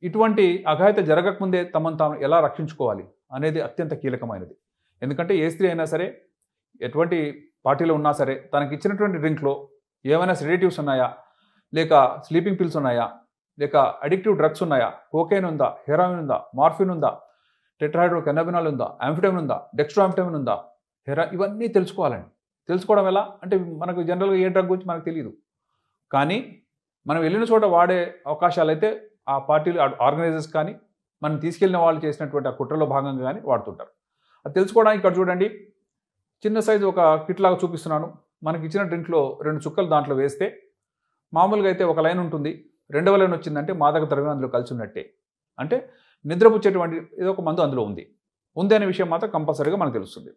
ఇటువంటి అఘాయిత జరగకముందే తమను తాము ఎలా రక్షించుకోవాలి అనేది అత్యంత కీలకమైనది ఎందుకంటే ఏ స్త్రీ అయినా సరే ఎటువంటి పార్టీలో ఉన్నా సరే తనకి ఇచ్చినటువంటి డ్రింక్లో ఏమైనా సెడేటివ్స్ ఉన్నాయా లేక స్లీపింగ్ పిల్స్ ఉన్నాయా లేక అడిక్టివ్ డ్రగ్స్ ఉన్నాయా కోకైన్ ఉందా హెరాయిన్ ఉందా మార్ఫిన్ ఉందా టెట్రాహైడ్రో కెనబినాల్ ఉందా ఆంఫిటమిన్ ఉందా డెక్స్ట్రోఆంఫిటమిన్ ఉందా హెరా ఇవన్నీ తెలుసుకోవాలండి తెలుసుకోవడం ఎలా అంటే మనకు జనరల్గా ఏ డ్రగ్ గురించి మనకు తెలియదు కానీ మనం వెళ్ళిన చోట వాడే అవకాశాలు అయితే ఆ పార్టీలు ఆర్గనైజర్స్ కానీ మనం తీసుకెళ్ళిన వాళ్ళు చేసినటువంటి ఆ కుట్రలో భాగంగా కానీ వాడుతుంటారు అది తెలుసుకోవడానికి ఇక్కడ చూడండి చిన్న సైజు ఒక కిట్ లాగా చూపిస్తున్నాను మనకి ఇచ్చిన డ్రింక్లో రెండు చుక్కలు దాంట్లో వేస్తే మామూలుగా అయితే ఒక లైన్ ఉంటుంది రెండవ లైన్ వచ్చిందంటే మాదక ద్రవ్యం అందులో కలిసి ఉన్నట్టే అంటే నిద్రపుచ్చేటువంటి ఏదో ఒక మందు అందులో ఉంది ఉంది అనే విషయం మాత్రం కంపల్సరీగా మనకు తెలుస్తుంది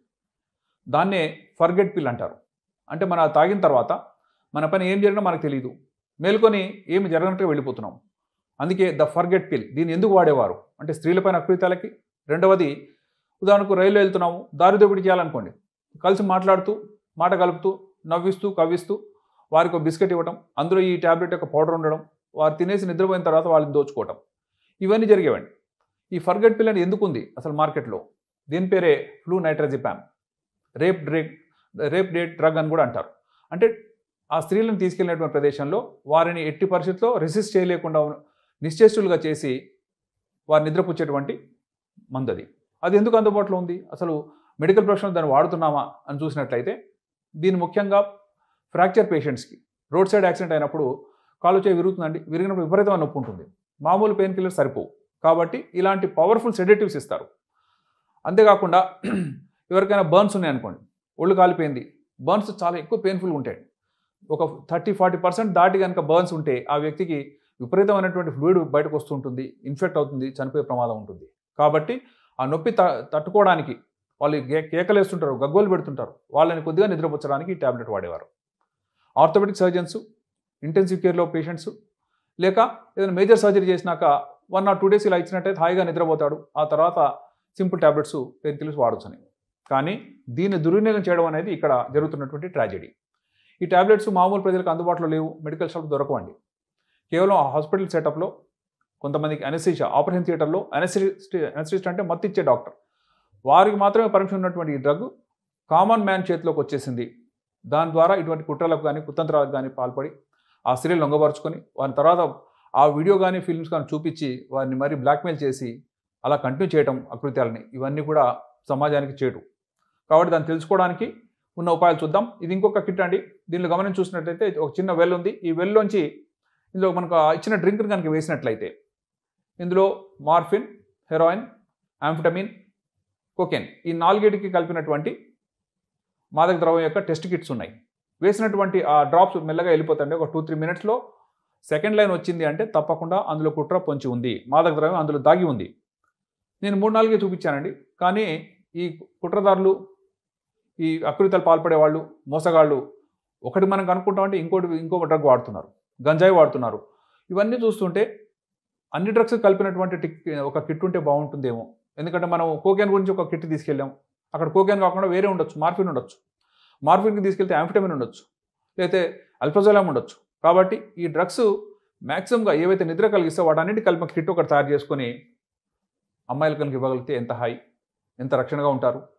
దాన్నే ఫర్గెట్ పిల్ అంటారు అంటే మన తాగిన తర్వాత మన పని ఏం జరిగినా మనకు తెలియదు మేల్కొని ఏమి జరగనట్టుగా వెళ్ళిపోతున్నాం అందుకే ద ఫర్గెట్ పిల్ దీన్ని ఎందుకు వాడేవారు అంటే స్త్రీలపైన అకృత్యాలకి రెండవది ఉదాహరణకు రైలు వెళ్తున్నాము దారి దోపిడీ చేయాలనుకోండి కలిసి మాట్లాడుతూ మాట కలుపుతూ నవ్విస్తూ కవ్విస్తూ వారికి ఒక బిస్కెట్ ఇవ్వటం అందులో ఈ ట్యాబ్లెట్ యొక్క పౌడర్ ఉండడం వారు తినేసి నిద్రపోయిన తర్వాత వాళ్ళని దోచుకోవటం ఇవన్నీ జరిగేవండి ఈ ఫర్గెట్ పిల్ అనేది ఎందుకు ఉంది అసలు మార్కెట్లో దీని పేరే flunitrazepam rape drake rape date drug అని కూడా అంటారు అంటే ఆ స్త్రీలను తీసుకెళ్ళినటువంటి ప్రదేశంలో వారిని ఎట్టి పరిస్థితుల్లో రెసిస్ట్ చేయలేకుండా ఉన్న- నిశ్చేష్టులుగా చేసి వారు నిద్రపుచ్చేటువంటి మందు అది అది ఎందుకు అందుబాటులో ఉంది అసలు మెడికల్ ప్రొఫెషనల్ దాన్ని వాడుతున్నామా అని చూసినట్లయితే దీన్ని ముఖ్యంగా ఫ్రాక్చర్ పేషెంట్స్కి రోడ్ సైడ్ యాక్సిడెంట్ అయినప్పుడు కాలు చేయి విరుగుతుందండి విరిగినప్పుడు విపరీతమైన నొప్పి ఉంటుంది మామూలు పెయిన్ కిల్లర్ సరిపోవు కాబట్టి ఇలాంటి పవర్ఫుల్ సెడేటివ్స్ ఇస్తారు అంతేకాకుండా ఎవరికైనా బర్న్స్ ఉన్నాయనుకోండి ఒళ్ళు కాలిపోయింది బర్న్స్ చాలా ఎక్కువ పెయిన్ఫుల్గా ఉంటాయి ఒక థర్టీ ఫార్టీ పర్సెంట్ దాటి కనుక బర్న్స్ ఉంటే ఆ వ్యక్తికి విపరీతమైనటువంటి ఫ్లూయిడ్ బయటకు వస్తుంటుంది ఇన్ఫెక్ట్ అవుతుంది చనిపోయే ప్రమాదం ఉంటుంది కాబట్టి ఆ నొప్పి త తట్టుకోవడానికి వాళ్ళు గే కేకలు వేస్తుంటారు గగ్గోలు పెడుతుంటారు వాళ్ళని కొద్దిగా నిద్రపుచ్చడానికి ఈ ట్యాబ్లెట్ వాడేవారు ఆర్థోపెడిక్ సర్జన్స్ ఇంటెన్సివ్ కేర్లో పేషెంట్స్ లేక ఏదైనా మేజర్ సర్జరీ చేసినాక వన్ ఆర్ టూ డేస్ ఇలా ఇచ్చినట్టయితే హాయిగా నిద్రపోతాడు ఆ తర్వాత సింపుల్ ట్యాబ్లెట్స్ పెయిన్ కిల్లర్స్ వాడొచ్చని కానీ దీన్ని దుర్వినియోగం చేయడం అనేది ఇక్కడ జరుగుతున్నటువంటి ట్రాజెడీ ఈ ట్యాబ్లెట్స్ మామూలు ప్రజలకు అందుబాటులో లేవు మెడికల్ షాప్ దొరకవండి కేవలం హాస్పిటల్ సెటప్లో కొంతమందికి అనెసిషియా ఆపరేషన్ థియేటర్లో అనెసిస్ట్ అనెసిస్ట్ అంటే మత్తు ఇచ్చే డాక్టర్ వారికి మాత్రమే పర్మిషన్ ఉన్నటువంటి ఈ డ్రగ్ కామన్ మ్యాన్ చేతిలోకి వచ్చేసింది దాని ద్వారా ఇటువంటి కుట్రలకు కానీ కుతంత్రాలకు కానీ పాల్పడి ఆ స్త్రీలు లొంగపరుచుకొని వారి తర్వాత ఆ వీడియో కానీ ఫిల్మ్స్ కానీ చూపించి వారిని మరీ బ్లాక్మెయిల్ చేసి అలా కంటిన్యూ చేయటం అకృత్యాలని ఇవన్నీ కూడా సమాజానికి చేటు కాబట్టి దాన్ని తెలుసుకోవడానికి ఉన్న ఉపాయాలు చూద్దాం ఇది ఇంకొక కిట్ అండి దీనిలో గమనించి చూసినట్లయితే ఒక చిన్న వెల్ ఉంది ఈ వెల్లోంచి ఇందులో మనకు ఆ ఇచ్చిన డ్రింక్ కనుక వేసినట్లయితే ఇందులో మార్ఫిన్ హెరాయిన్ ఆంఫిటమిన్ కోకెన్ ఈ నాలుగేటికి కలిపినటువంటి మాదక ద్రవ్యం యొక్క టెస్ట్ కిట్స్ ఉన్నాయి వేసినటువంటి ఆ డ్రాప్స్ మెల్లగా వెళ్ళిపోతాయండి ఒక టూ త్రీ మినిట్స్లో సెకండ్ లైన్ వచ్చింది అంటే తప్పకుండా అందులో కుట్ర పొంచి ఉంది మాదక ద్రవ్యం అందులో దాగి ఉంది నేను మూడు నాలుగే చూపించానండి కానీ ఈ కుట్రదారులు ఈ అకృత్యాలు పాల్పడే వాళ్ళు మోసగాళ్ళు ఒకటి మనం అనుకుంటామంటే ఇంకోటి ఇంకొక డ్రగ్ వాడుతున్నారు గంజాయి వాడుతున్నారు ఇవన్నీ చూస్తుంటే అన్ని డ్రగ్స్ కలిపినటువంటి టిక్ ఒక కిట్ ఉంటే బాగుంటుందేమో ఎందుకంటే మనం కోకెన్ గురించి ఒక కిట్ తీసుకెళ్ళాం అక్కడ కోకెన్ కాకుండా వేరే ఉండొచ్చు మార్ఫిన్ ఉండొచ్చు మార్ఫిన్కి తీసుకెళ్తే యాంఫిటమిన్ ఉండొచ్చు లేకపోతే అల్ఫజోలామ్ ఉండొచ్చు కాబట్టి ఈ డ్రగ్స్ మ్యాక్సిమంగా ఏవైతే నిద్ర కలిగిస్తే వాటన్నిటి కలిపి కిట్ ఒకటి తయారు చేసుకొని అమ్మాయిలు కనుక ఇవ్వగలిగితే ఎంత హై ఎంత రక్షణగా ఉంటారు